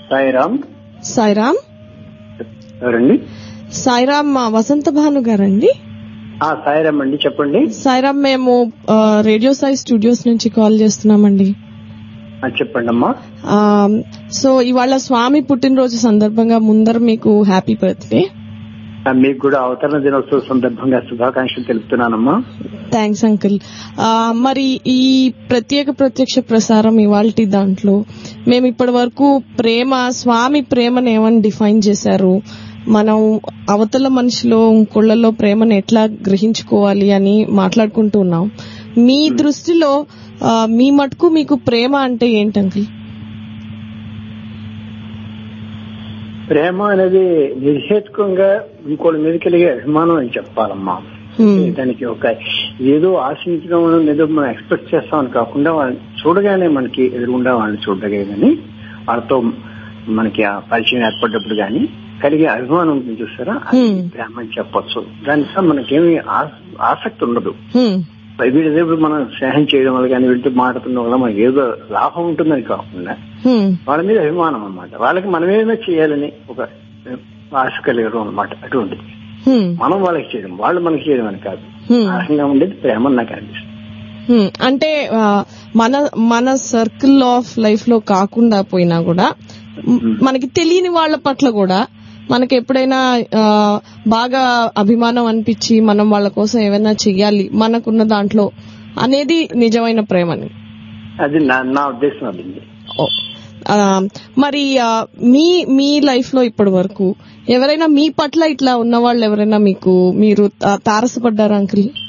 సాయిరామ్ సాయిరామ్ ఎవరండి సాయిరామ్ మా వసంత భాను గారండి ఆ సాయిరామ్ అండి చెప్పండి సాయిరామ్ మేము ఆ, రేడియో సాయి స్టూడియోస్ నుంచి కాల్ చేస్తున్నామండి ఆ, చెప్పండి అమ్మా ఆ, సో ఇవాళ స్వామి పుట్టినరోజు సందర్భంగా ముందర మీకు హ్యాపీ బర్త్డే ఆ, మీకు కూడా అవతరణ దినోత్సవ సందర్భంగా శుభాకాంక్షలు తెలుపుతున్నానమ్మా థ్యాంక్స్ అంకుల్ ఆ, మరి ఈ ప్రత్యేక ప్రత్యక్ష ప్రసారం ఇవాల్టి దాంట్లో మేము ఇప్పటి వరకు ప్రేమ స్వామి ప్రేమను ఏమని డిఫైన్ చేశారు మనం అవతల మనిషిలో ఇంకొళ్లలో ప్రేమను ఎట్లా గ్రహించుకోవాలి అని మాట్లాడుకుంటూ ఉన్నాం మీ దృష్టిలో ఆ, మీ మటుకు మీకు ప్రేమ అంటే ఏంటి అంకుల్ ప్రేమ అనేది నిర్హేతుకంగా ఇంకోటి మీద కలిగే అభిమానం అని చెప్పాలమ్మా హ్మ్. దానికి ఒక ఏదో ఆశించడం ఏదో మనం ఎక్స్పెక్ట్ చేస్తామని కాకుండా వాళ్ళని చూడగానే మనకి ఎదురుగుండా వాళ్ళని చూడగానే కానీ వాళ్ళతో మనకి ఆ పరిచయం ఏర్పడ్డప్పుడు కానీ కలిగే అభిమానం ఉంటుంది చూసారా అది హ్మ్. ప్రేమ అని చెప్పొచ్చు దానికి మనకేమి ఆ- ఆసక్తి ఉండదు హ్మ్. వీళ్ళ ఇప్పుడు మనం స్నేహం చేయడం వల్ల కానీ వీళ్ళతో మాట్లాడడం వల్ల మనకి ఏదో లాభం ఉంటుందని కాకుండా హ్మ్. వాళ్ళ మీద అభిమానం అన్నమాట వాళ్ళకి మనమేమైనా చేయాలని ఒక ఆశ కలిగడం అన్నమాట అటువంటిది హ్మ్. మనం వాళ్ళకి చేయడం వాళ్ళు మనకి చేయడం అని కాదు హ్మ్. ఆ రకంగా ఉండేది ప్రేమ అని నాకు అనిపిస్తుంది హ్మ్. అంటే ఆ, మన మన సర్కిల్ ఆఫ్ లైఫ్ లో కాకుండా పోయినా కూడా మ్, మనకి తెలియని వాళ్ళ పట్ల కూడా మనకి ఎప్పుడైనా ఆ, బాగా అభిమానం అనిపించి మనం వాళ్ళ కోసం ఏమైనా చెయ్యాలి మనకున్న దాంట్లో అనేది నిజమైన ప్రేమని అది నా నా ఉద్దేశం అది ఓ. ఆ, మరి ఆ, మీ మీ లైఫ్ లో ఇప్పటి వరకు ఎవరైనా మీ పట్ల ఇట్లా ఉన్న వాళ్ళు ఎవరైనా మీకు మీరు తా- తారసపడ్డారా అంకుల్